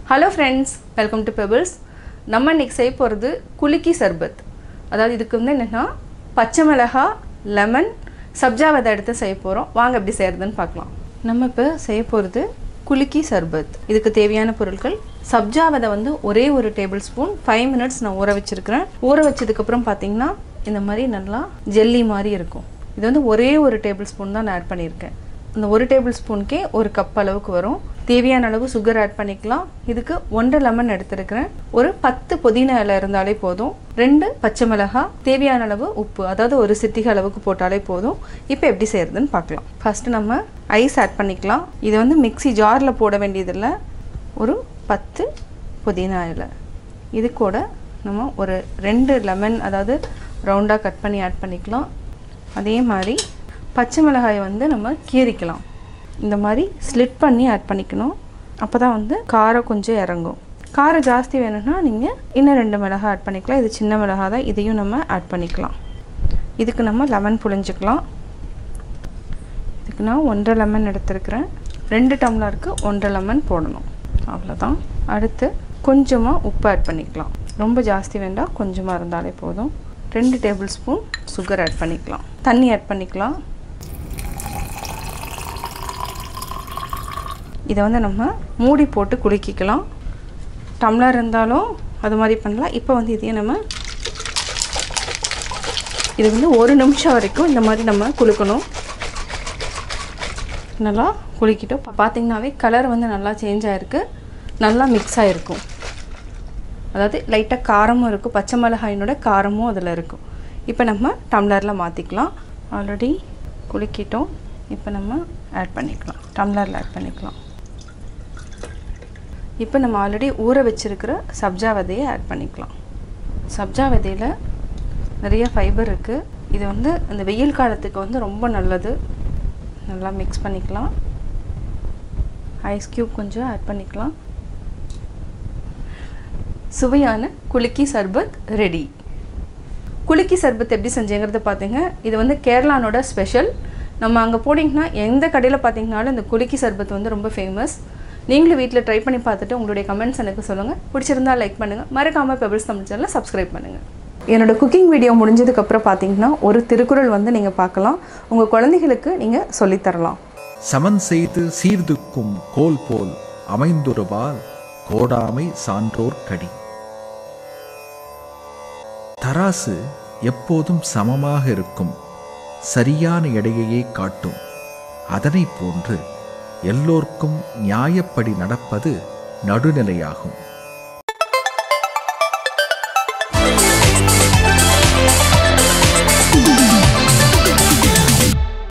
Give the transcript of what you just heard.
hello friends welcome to Pebbles நம்ம இன்னைக்கு செய்ய போகிறது குலுக்கி சர்பத் அதாவது இதுக்கு வந்து என்னென்னா பச்சை மிளகா லெமன் சப்ஜா விதை எடுத்து செய்ய போகிறோம் வாங்க எப்படி செய்கிறதுன்னு பார்க்கலாம் நம்ம இப்போ செய்ய போகிறது குலுக்கி சர்பத் இதுக்கு தேவையான பொருட்கள் சப்ஜா விதை வந்து ஒரே ஒரு டேபிள் ஸ்பூன் ஃபைவ் மினிட்ஸ் நான் ஊற வச்சுருக்கிறேன் ஊற வச்சதுக்கப்புறம் பார்த்தீங்கன்னா இந்த மாதிரி நல்லா ஜெல்லி மாதிரி இருக்கும் இது வந்து ஒரே ஒரு டேபிள் ஸ்பூன் தான் நான் ஆட் பண்ணியிருக்கேன் அந்த ஒரு டேபிள் ஸ்பூனுக்கே ஒரு கப் அளவுக்கு வரும் தேவையான அளவு சுகர் ஆட் பண்ணிக்கலாம் இதுக்கு ஒன்றரை லெமன் எடுத்துருக்கிறேன் ஒரு பத்து புதினா இலை இருந்தாலே போதும் ரெண்டு பச்சை மிளகாய் தேவையான அளவு உப்பு அதாவது ஒரு சிட்டிகை அளவுக்கு போட்டாலே போதும் இப்போ எப்படி செய்யறதுன்னு பார்க்கலாம் ஃபர்ஸ்ட் நம்ம ஐஸ் ஆட் பண்ணிக்கலாம் இதை வந்து மிக்ஸி ஜாரில் போட வேண்டியதில்லை ஒரு பத்து புதினா இலை இது கூட நம்ம ஒரு ரெண்டு லெமன் அதாவது ரவுண்டாக கட் பண்ணி ஆட் பண்ணிக்கலாம் அதே மாதிரி பச்சை மிளகாயை வந்து நம்ம கீறிக்கலாம் இந்த மாதிரி ஸ்லிட் பண்ணி ஆட் பண்ணிக்கணும் அப்போ தான் வந்து காரம் கொஞ்சம் இறங்கும் காரம் ஜாஸ்தி வேணும்னா நீங்கள் இன்னும் ரெண்டு மிளகாய் ஆட் பண்ணிக்கலாம் இது சின்ன மிளகாய் தான் இதையும் நம்ம ஆட் பண்ணிக்கலாம் இதுக்கு நம்ம லெமன் புழிஞ்சிக்கலாம் இதுக்கு நான் ஒன்றரை லெமன் எடுத்துருக்கிறேன் ரெண்டு டம்ளருக்கு ஒன்றரை லெமன் போடணும் அவ்வளோதான் அடுத்து கொஞ்சமாக உப்பு ஆட் பண்ணிக்கலாம் ரொம்ப ஜாஸ்தி வேண்டாம் கொஞ்சமாக இருந்தாலே போதும் ரெண்டு டேபிள் ஸ்பூன் சுகர் ஆட் பண்ணிக்கலாம் தண்ணி ஆட் பண்ணிக்கலாம் இதை வந்து நம்ம மூடி போட்டு குலுக்கிக்கலாம் டம்ளர் இருந்தாலும் அது மாதிரி பண்ணலாம் இப்போ வந்து இதையும் நம்ம இது வந்து ஒரு நிமிஷம் வரைக்கும் இந்த மாதிரி நம்ம குலுக்கணும் நல்லா குலுக்கிட்டோம் இப்போ பார்த்தீங்கன்னாவே கலர் வந்து நல்லா சேஞ்ச் ஆகிருக்கு நல்லா மிக்ஸ் ஆகிருக்கும் அதாவது லைட்டாக காரமும் இருக்கும் பச்சை மிளகாயினோட காரமும் அதில் இருக்கும் இப்போ நம்ம டம்ளரில் மாற்றிக்கலாம் ஆல்ரெடி குலுக்கிட்டோம் இப்போ நம்ம ஆட் பண்ணிக்கலாம் டம்ளரில் ஆட் பண்ணிக்கலாம் இப்போ நம்ம ஆல்ரெடி ஊற வச்சுருக்கிற சப்ஜா விதையை ஆட் பண்ணிக்கலாம் சப்ஜா விதையில் நிறைய ஃபைபர் இருக்குது இது வந்து இந்த வெயில் காலத்துக்கு வந்து ரொம்ப நல்லது நல்லா மிக்ஸ் பண்ணிக்கலாம் ஐஸ் க்யூப் கொஞ்சம் ஆட் பண்ணிக்கலாம் சுவையான குலுக்கி சர்பத் ரெடி குலுக்கி சர்பத் எப்படி செஞ்சேங்கிறத பார்த்தீங்க இது வந்து கேரளானோட ஸ்பெஷல் நம்ம அங்கே போனீங்கன்னா எந்த கடையில் பார்த்தீங்கனாலும் இந்த குலுக்கி சர்பத் வந்து ரொம்ப ஃபேமஸ் நீங்களும் வீட்டில் ட்ரை பண்ணி பார்த்துட்டு உங்களுடைய கமெண்ட்ஸ் எனக்கு சொல்லுங்கள் பிடிச்சிருந்தா லைக் பண்ணுங்கள் மறக்காமல் பெபிள்ஸ் தமிழ் சேனலை சப்ஸ்கிரைப் பண்ணுங்கள் என்னோட குக்கிங் வீடியோ முடிஞ்சதுக்கப்புறம் பார்த்தீங்கன்னா ஒரு திருக்குறள் வந்து நீங்கள் பார்க்கலாம் உங்கள் குழந்தைகளுக்கு நீங்கள் சொல்லித்தரலாம் சமன் செய்து சீர்துக்கும் கோல் போல் அமைந்துருவால் கோடாமை சான்றோர் கடி தராசு எப்போதும் சமமாக இருக்கும் சரியான எடையையே காட்டும் அதனைப் போன்று எல்லோர்க்கும் நியாயப்படி நடப்பது நடுநிலையாகும்